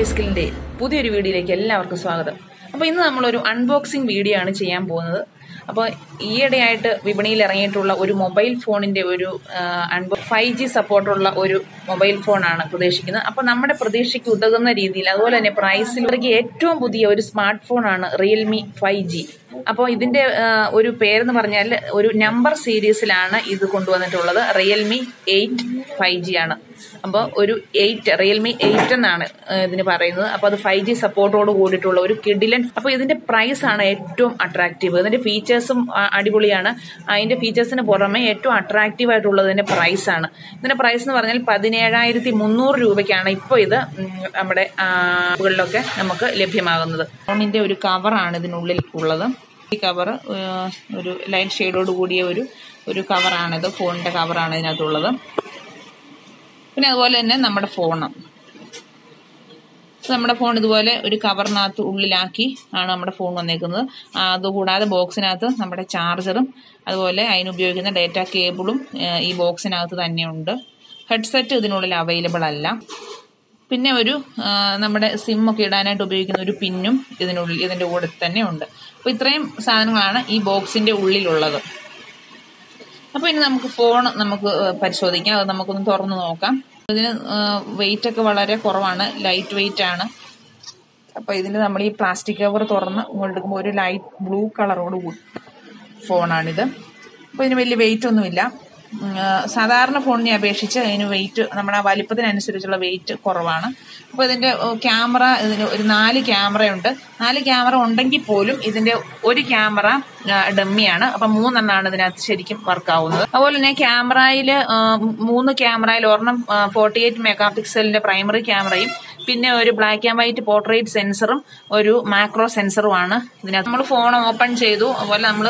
സ്കില്ലിന്റെ പുതിയൊരു വീഡിയോയിലേക്ക് എല്ലാവർക്കും സ്വാഗതം അപ്പോൾ ഇന്ന് നമ്മളൊരു അൺബോക്സിംഗ് വീഡിയോ ആണ് ചെയ്യാൻ പോകുന്നത് അപ്പോൾ ഈയിടെയായിട്ട് വിപണിയിൽ ഇറങ്ങിയിട്ടുള്ള ഒരു മൊബൈൽ ഫോണിന്റെ ഒരു അൺബോ ഫൈവ് ജി സപ്പോർട്ടുള്ള ഒരു മൊബൈൽ ഫോണാണ് പ്രതീക്ഷിക്കുന്നത് അപ്പോൾ നമ്മുടെ പ്രതീക്ഷയ്ക്ക് ഉതകുന്ന രീതിയിൽ അതുപോലെ തന്നെ പ്രൈസിൽ ഇവർക്ക് ഏറ്റവും പുതിയ ഒരു സ്മാർട്ട് ഫോണാണ് റിയൽമി ഫൈവ് ജി അപ്പോൾ ഇതിന്റെ ആ, ഒരു പേരെന്ന് പറഞ്ഞാൽ ഒരു നമ്പർ സീരീസിലാണ് ഇത് കൊണ്ടുവന്നിട്ടുള്ളത് റിയൽമി എയ്റ്റ് ഫൈവ് ജി ആണ് അപ്പോൾ ഒരു എയ്റ്റ് റിയൽമി എയ്റ്റ് എന്നാണ് ആ, ഇതിന് പറയുന്നത് അപ്പോൾ അത് ഫൈവ് ജി സപ്പോർട്ടോട് കൂടിയിട്ടുള്ള ഒരു കിഡിലൻ അപ്പോൾ ഇതിന്റെ പ്രൈസ് ആണ് ഏറ്റവും അട്രാക്റ്റീവ് ഇതിന്റെ ഫീച്ചേഴ്സും അടിപൊളിയാണ് അതിന്റെ ഫീച്ചേഴ്സിന് പുറമെ ഏറ്റവും അട്രാക്റ്റീവ് ആയിട്ടുള്ളത് ഇതിന്റെ പ്രൈസ് ആണ് ഇതിന്റെ പ്രൈസ് എന്ന് പറഞ്ഞാൽ പതിനേഴായിരത്തി മുന്നൂറ് രൂപയ്ക്കാണ് ഇപ്പോൾ ഇത് ഉം, നമ്മുടെ ആപ്പുകളിലൊക്കെ നമുക്ക് ലഭ്യമാകുന്നത് ഫോണിന്റെ ഒരു കവറാണ് ഇതിനുള്ളിൽ ഉള്ളത് ഈ കവർ ഒരു ലൈറ്റ് ഷെയ്ഡോട് കൂടിയ ഒരു ഒരു കവറാണിത് ഫോണിന്റെ കവറാണ് ഇതിനകത്തുള്ളത് പിന്നെ അതുപോലെ തന്നെ നമ്മുടെ ഫോണ് നമ്മുടെ ഫോൺ ഇതുപോലെ ഒരു കവറിനകത്ത് ഉള്ളിലാക്കി ആണ് നമ്മുടെ ഫോൺ വന്നേക്കുന്നത് ആ, അതുകൂടാതെ ബോക്സിനകത്ത് നമ്മുടെ ചാർജറും അതുപോലെ അതിന് ഉപയോഗിക്കുന്ന ഡേറ്റ കേബിളും ഏഹ്, ഈ ബോക്സിനകത്ത് തന്നെയുണ്ട് ഹെഡ്സെറ്റ് ഇതിനുള്ളിൽ അവൈലബിൾ അല്ല പിന്നെ ഒരു ആ, നമ്മുടെ സിം ഒക്കെ ഇടാനായിട്ട് ഉപയോഗിക്കുന്ന ഒരു പിന്നും ഇതിനുള്ളിൽ ഇതിന്റെ കൂടെ തന്നെ ഉണ്ട് അപ്പോൾ ഇത്രയും സാധനങ്ങളാണ് ഈ ബോക്സിന്റെ ഉള്ളിലുള്ളത് അപ്പോൾ ഇനി നമുക്ക് ഫോൺ നമുക്ക് ഏഹ്, പരിശോധിക്കാം അത് നമുക്കൊന്ന് തുറന്ന് നോക്കാം ഇതിന് വെയിറ്റ് ഒക്കെ വളരെ കുറവാണ് ലൈറ്റ് വെയിറ്റ് ആണ് അപ്പോൾ ഇതിന് നമ്മൾ ഈ പ്ലാസ്റ്റിക് കവർ തുറന്ന് ഇങ്ങോട്ടെടുക്കുമ്പോൾ ഒരു ലൈറ്റ് ബ്ലൂ കളറോട് കൂടി ഫോണാണിത് അപ്പോൾ ഇതിന് വലിയ വെയിറ്റ് ഒന്നുമില്ല ഉം, ആ, സാധാരണ ഫോണിനെ അപേക്ഷിച്ച് അതിന് വെയിറ്റ് നമ്മുടെ ആ വലിപ്പത്തിനനുസരിച്ചുള്ള വെയിറ്റ് കുറവാണ് അപ്പോൾ ഇതിന്റെ ക്യാമറ ഇതിന് ഒരു നാല് ക്യാമറയുണ്ട് നാല് ക്യാമറ ഉണ്ടെങ്കിൽ പോലും ഇതിന്റെ ഒരു ക്യാമറ ഡമ്മിയാണ് അപ്പം മൂന്നെണ്ണമാണ് ഇതിനകത്ത് ശരിക്കും വർക്ക് ആവുന്നത് അതുപോലെ തന്നെ ക്യാമറയിൽ മൂന്ന് ക്യാമറയിൽ ഒരെണ്ണം ഫോർട്ടി എയ്റ്റ് മെഗാ പിക്സലിന്റെ പ്രൈമറി ക്യാമറയും പിന്നെ ഒരു ബ്ലാക്ക് ആൻഡ് വൈറ്റ് പോർട്രേറ്റ് സെൻസറും ഒരു മാക്രോ സെൻസറുമാണ് ഇതിനകത്ത് നമ്മൾ ഫോൺ ഓപ്പൺ ചെയ്തു അതുപോലെ നമ്മൾ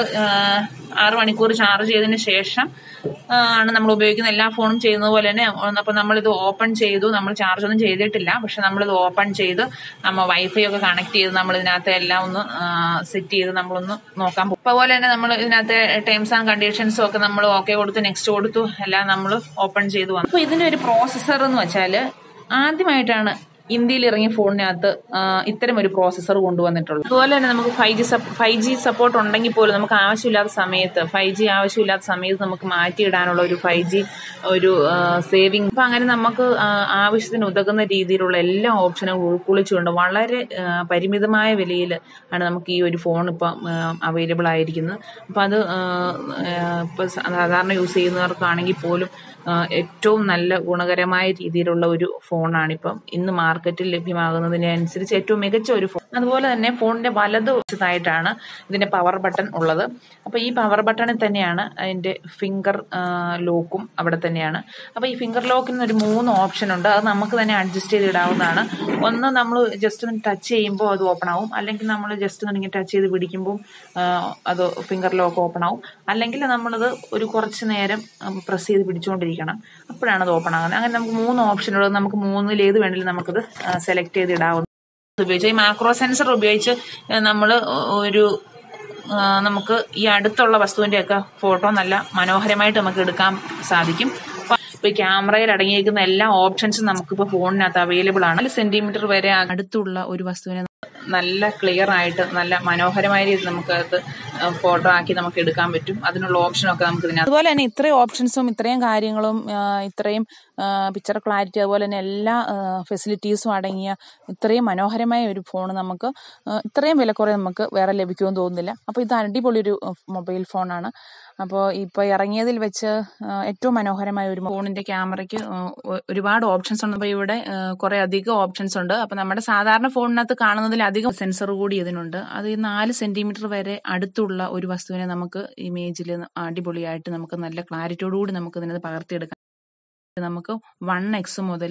ആറ് മണിക്കൂർ ചാർജ് ചെയ്തതിന് ശേഷം ആ, ആണ് നമ്മൾ ഉപയോഗിക്കുന്ന എല്ലാ ഫോണും ചെയ്യുന്നത് പോലെ തന്നെ അപ്പോൾ നമ്മളിത് ഓപ്പൺ ചെയ്തു നമ്മൾ ചാർജ് ഒന്നും ചെയ്തിട്ടില്ല പക്ഷെ നമ്മളിത് ഓപ്പൺ ചെയ്ത് നമ്മൾ വൈഫൈ ഒക്കെ കണക്ട് ചെയ്ത് നമ്മൾ ഇതിനകത്ത് എല്ലാം ഒന്ന് സെറ്റ് ചെയ്ത് നമ്മളൊന്ന് നോക്കാൻ പോകും അതുപോലെ തന്നെ നമ്മൾ ഇതിനകത്ത് ടേംസ് ആൻഡ് കണ്ടീഷൻസും ഒക്കെ നമ്മൾ ഓക്കെ കൊടുത്ത് നെക്സ്റ്റ് കൊടുത്തു എല്ലാം നമ്മൾ ഓപ്പൺ ചെയ്തു വന്നു അപ്പോൾ ഇതിന്റെ ഒരു പ്രോസസ്സർ എന്ന് വെച്ചാൽ ആദ്യമായിട്ടാണ് ഇന്ത്യയിൽ ഇറങ്ങിയ ഫോണിനകത്ത് ആ, ഇത്തരം ഒരു പ്രോസസ്സർ കൊണ്ടുവന്നിട്ടുള്ളത് അതുപോലെ തന്നെ നമുക്ക് five G five G support ഉണ്ടെങ്കിൽ പോലും നമുക്ക് ആവശ്യമില്ലാത്ത സമയത്ത് ഫൈവ് ജി ആവശ്യമില്ലാത്ത സമയത്ത് നമുക്ക് മാറ്റിയിടാനുള്ള ഒരു ഫൈവ് ജി ഒരു സേവിങ് അപ്പൊ അങ്ങനെ നമുക്ക് ആ, ആവശ്യത്തിന് ഉതകുന്ന രീതിയിലുള്ള എല്ലാ ഓപ്ഷനും ഉൾക്കൊള്ളിച്ചുകൊണ്ട് വളരെ ആ, പരിമിതമായ വിലയിൽ ആണ് നമുക്ക് ഈ ഒരു ഫോൺ ഇപ്പം അവൈലബിൾ ആയിരിക്കുന്നത് അപ്പം അത് ആ, ആ, ഇപ്പൊ സാധാരണ യൂസ് ചെയ്യുന്നവർക്കാണെങ്കിൽ പോലും ആ, ഏറ്റവും നല്ല ഗുണകരമായ രീതിയിലുള്ള ഒരു ഫോണാണിപ്പം ഇന്ന് മാർക്കറ്റിൽ ലഭ്യമാകുന്നതിനനുസരിച്ച് ഏറ്റവും മികച്ച ഒരു ഫോൺ അതുപോലെ തന്നെ ഫോണിന്റെ വലത് വശത്തായിട്ടാണ് ഇതിന്റെ പവർ ബട്ടൺ ഉള്ളത് അപ്പൊ ഈ പവർ ബട്ടണിൽ തന്നെയാണ് അതിന്റെ ഫിംഗർ ലോക്കും അവിടെ തന്നെയാണ് അപ്പൊ ഈ ഫിംഗർ ലോക്കിന് ഒരു മൂന്ന് ഓപ്ഷൻ ഉണ്ട് അത് നമുക്ക് തന്നെ അഡ്ജസ്റ്റ് ചെയ്ത് ഇടാവുന്നതാണ് ഒന്ന് നമ്മൾ ജസ്റ്റ് ഒന്ന് ടച്ച് ചെയ്യുമ്പോൾ അത് ഓപ്പൺ ആവും അല്ലെങ്കിൽ നമ്മൾ ജസ്റ്റ് ഒന്ന് ഇങ്ങനെ ടച്ച് ചെയ്ത് പിടിക്കുമ്പോൾ അത് ഫിംഗർ ലോക്ക് ഓപ്പൺ ആവും അല്ലെങ്കിൽ നമ്മളത് ഒരു കുറച്ച് നേരം പ്രസ് ചെയ്ത് പിടിച്ചുകൊണ്ടിരിക്കണം അപ്പോഴാണ് അത് ഓപ്പൺ ആകുന്നത് അങ്ങനെ നമുക്ക് മൂന്ന് ഓപ്ഷനുള്ളത് നമുക്ക് മൂന്നിൽ ഏത് വേണമെങ്കിലും നമുക്കത് സെലക്ട് ചെയ്ത് ഇടാവുന്ന ഉപയോഗിച്ച് ഈ മാക്രോ സെൻസർ ഉപയോഗിച്ച് നമ്മൾ ഒരു ആ, നമുക്ക് ഈ അടുത്തുള്ള വസ്തുവിന്റെ ഒക്കെ ഫോട്ടോ നല്ല മനോഹരമായിട്ട് നമുക്ക് എടുക്കാൻ സാധിക്കും അപ്പൊ ഇപ്പൊ ഈ ക്യാമറയിൽ അടങ്ങിയിരിക്കുന്ന എല്ലാ ഓപ്ഷൻസും നമുക്കിപ്പോ ഫോണിനകത്ത് അവൈലബിൾ ആണ് നാല് സെന്റിമീറ്റർ വരെ അടുത്തുള്ള ഒരു വസ്തുവിനെ നല്ല ക്ലിയർ ആയിട്ട് നല്ല മനോഹരമായ രീതിയിൽ നമുക്ക് അത് ഫോട്ടോ ആക്കി നമുക്ക് എടുക്കാൻ പറ്റും അതിനുള്ള ഓപ്ഷനൊക്കെ നമുക്ക് ഇതിനകത്ത് അതുപോലെ തന്നെ ഇത്രയും ഓപ്ഷൻസും ഇത്രയും കാര്യങ്ങളും ആ, ഇത്രയും പിക്ചർ ക്ലാരിറ്റി അതുപോലെ തന്നെ എല്ലാ ഫെസിലിറ്റീസും അടങ്ങിയ ഇത്രയും മനോഹരമായ ഒരു ഫോൺ നമുക്ക് ആ, ഇത്രയും വിലക്കുറവ് നമുക്ക് വേറെ ലഭിക്കുമെന്ന് തോന്നുന്നില്ല അപ്പോൾ ഇത് അടിപൊളി ഒരു മൊബൈൽ ഫോണാണ് അപ്പോൾ ഇപ്പോൾ ഇറങ്ങിയതിൽ വെച്ച് ആ, ഏറ്റവും മനോഹരമായ ഒരു ഫോണിന്റെ ക്യാമറയ്ക്ക് ആ, ഒ- ഒരുപാട് ഓപ്ഷൻസ് ഉണ്ട് അപ്പോൾ ഇവിടെ ആ, കുറെ അധികം ഓപ്ഷൻസ് ഉണ്ട് അപ്പോൾ നമ്മുടെ സാധാരണ ഫോണിനകത്ത് കാണുന്നതിലധികം സെൻസർ കൂടി ഇതിനുണ്ട് അത് ഈ നാല് സെന്റിമീറ്റർ വരെ അടുത്തുള്ള ഒരു വസ്തുവിനെ നമുക്ക് ഇമേജിൽ അടിപൊളിയായിട്ട് നമുക്ക് നല്ല ക്ലാരിറ്റിയോടുകൂടി നമുക്ക് ഇതിനകത്ത് പകർത്തിയെടുക്കാം നമുക്ക് വൺ എക്സ് മുതൽ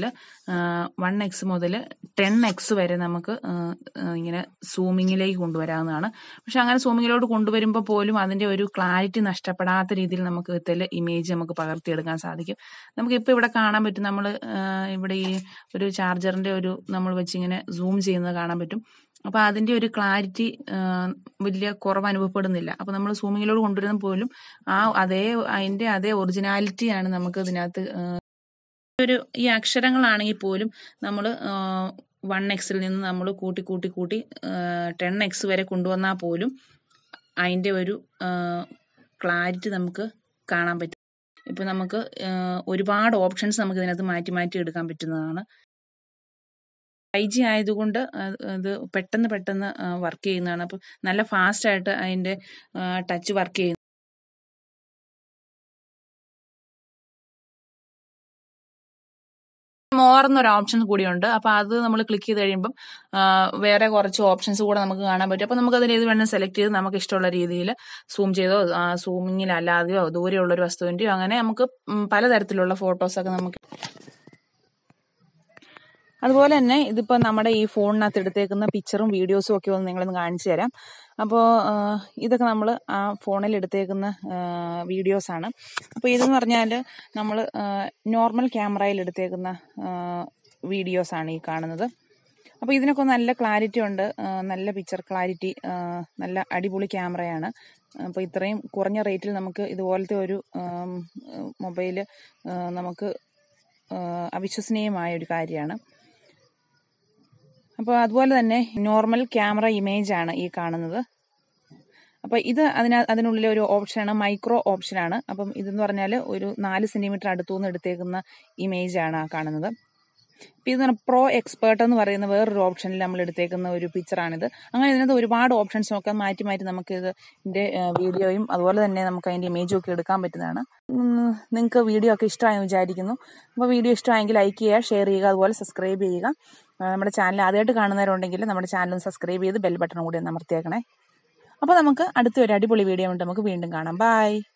വൺ എക്സ് മുതൽ ടെൻ എക്സ് വരെ നമുക്ക് ആ, ആ, ഇങ്ങനെ സൂമിങ്ങിലേക്ക് കൊണ്ടുവരാവുന്നതാണ് പക്ഷെ അങ്ങനെ സൂമിങ്ങിലോട്ട് കൊണ്ടുവരുമ്പോൾ പോലും അതിന്റെ ഒരു ക്ലാരിറ്റി നഷ്ടപ്പെടാത്ത രീതിയിൽ നമുക്ക് ഇതിൽ ഇമേജ് നമുക്ക് പകർത്തിയെടുക്കാൻ സാധിക്കും നമുക്ക് ഇപ്പോൾ ഇവിടെ കാണാൻ പറ്റും നമ്മൾ ഇവിടെ ഈ ഒരു ചാർജറിന്റെ ഒരു നമ്മൾ വെച്ച് ഇങ്ങനെ സൂം ചെയ്യുന്നത് കാണാൻ പറ്റും അപ്പൊ അതിന്റെ ഒരു ക്ലാരിറ്റി വലിയ കുറവ് അനുഭവപ്പെടുന്നില്ല അപ്പൊ നമ്മൾ സൂമിങ്ങിലോട് കൊണ്ടുവരുന്ന പോലും ആ അതേ അതിന്റെ അതേ ഒറിജിനാലിറ്റിയാണ് നമുക്ക് ഇതിനകത്ത് ആ, ഒരു ഈ അക്ഷരങ്ങളാണെങ്കിൽ പോലും നമ്മൾ വൺ എക്സിൽ നിന്ന് നമ്മൾ കൂട്ടി കൂട്ടി കൂട്ടി ടെൻ എക്സ് വരെ കൊണ്ടുവന്നാൽ പോലും അതിൻ്റെ ഒരു ക്ലാരിറ്റി നമുക്ക് കാണാൻ പറ്റും ഇപ്പോൾ നമുക്ക് ആ, ഒരുപാട് ഓപ്ഷൻസ് നമുക്ക് ഇതിനകത്ത് മാറ്റി മാറ്റി എടുക്കാൻ പറ്റുന്നതാണ് ഫൈവ് ജി ആയതുകൊണ്ട് അത് അത് പെട്ടെന്ന് പെട്ടെന്ന് വർക്ക് ചെയ്യുന്നതാണ് അപ്പം നല്ല ഫാസ്റ്റ് ആയിട്ട് അതിൻ്റെ ടച്ച് വർക്ക് ചെയ്യുന്നു മോർ എന്നൊരു ഓപ്ഷൻ കൂടിയുണ്ട് അപ്പോൾ അത് നമ്മൾ ക്ലിക്ക് ചെയ്ത് കഴിയുമ്പം ആ, വേറെ കുറച്ച് ഓപ്ഷൻസ് കൂടെ നമുക്ക് കാണാൻ പറ്റും അപ്പോൾ നമുക്ക് അതിൽ ഏത് വേണം സെലക്ട് ചെയ്ത് നമുക്ക് ഇഷ്ടമുള്ള രീതിയിൽ സൂം ചെയ്തോ സൂമിങ്ങിൽ അല്ലാതെയോ ദൂരെയുള്ള ഒരു വസ്തുവിൻ്റെയോ അങ്ങനെ നമുക്ക് ഉം, പലതരത്തിലുള്ള ഫോട്ടോസൊക്കെ നമുക്ക് അതുപോലെ തന്നെ ഇതിപ്പോൾ നമ്മുടെ ഈ ഫോണിനകത്ത് എടുത്തേക്കുന്ന പിക്ചറും വീഡിയോസും ഒക്കെ ഒന്ന് നിങ്ങളൊന്ന് കാണിച്ചു തരാം അപ്പോൾ ഇതൊക്കെ നമ്മൾ ആ ഫോണിൽ എടുത്തേക്കുന്ന വീഡിയോസാണ് അപ്പോൾ ഇതെന്ന് പറഞ്ഞാൽ നമ്മൾ നോർമൽ ക്യാമറയിൽ എടുത്തേക്കുന്ന വീഡിയോസാണ് ഈ കാണുന്നത് അപ്പോൾ ഇതിനൊക്കെ നല്ല ക്ലാരിറ്റി ഉണ്ട് ആ, നല്ല പിക്ചർ ക്ലാരിറ്റി നല്ല അടിപൊളി ക്യാമറയാണ് അപ്പോൾ ഇത്രയും കുറഞ്ഞ റേറ്റിൽ നമുക്ക് ഇതുപോലത്തെ ഒരു മൊബൈൽ നമുക്ക് ആ, അവിശ്വസനീയമായ ഒരു കാര്യമാണ് അപ്പോൾ അതുപോലെ തന്നെ നോർമൽ ക്യാമറ ഇമേജ് ആണ് ഈ കാണുന്നത് അപ്പോൾ ഇത് അതിന അതിനുള്ളിലെ ഒരു ഓപ്ഷനാണ് മൈക്രോ ഓപ്ഷനാണ് അപ്പം ഇതെന്ന് പറഞ്ഞാൽ ഒരു നാല് സെൻറ്റിമീറ്റർ അടുത്തുനിന്ന് എടുത്തേക്കുന്ന ഇമേജ് ആണ് ആ കാണുന്നത് ഇപ്പം ഇത് പ്രോ എക്സ്പേർട്ട് എന്ന് പറയുന്ന വേറൊരു ഓപ്ഷനിൽ നമ്മൾ എടുത്തേക്കുന്ന ഒരു പിക്ചറാണിത് അങ്ങനെ ഇതിനകത്ത് ഒരുപാട് ഓപ്ഷൻസ് നോക്കാം മാറ്റി മാറ്റി നമുക്ക് ഇത് ഇതിൻ്റെ വീഡിയോയും അതുപോലെ തന്നെ നമുക്ക് അതിൻ്റെ ഇമേജും ഒക്കെ എടുക്കാൻ പറ്റുന്നതാണ് നിങ്ങൾക്ക് വീഡിയോ ഒക്കെ ഇഷ്ടമായെന്ന് വിചാരിക്കുന്നു അപ്പോൾ വീഡിയോ ഇഷ്ടമായെങ്കിൽ ലൈക്ക് ചെയ്യുക ഷെയർ ചെയ്യുക അതുപോലെ സബ്സ്ക്രൈബ് ചെയ്യുക ആ, നമ്മുടെ ചാനൽ ആദ്യമായിട്ട് കാണുന്നവരുണ്ടെങ്കിൽ നമ്മുടെ ചാനൽ സബ്സ്ക്രൈബ് ചെയ്ത് ബെൽ ബട്ടൺ കൂടി ഒന്ന് അമർത്തിയേക്കണേ അപ്പോൾ നമുക്ക് അടുത്ത ഒരു അടിപൊളി വീഡിയോ ഉണ്ട് നമുക്ക് വീണ്ടും കാണാം ബൈ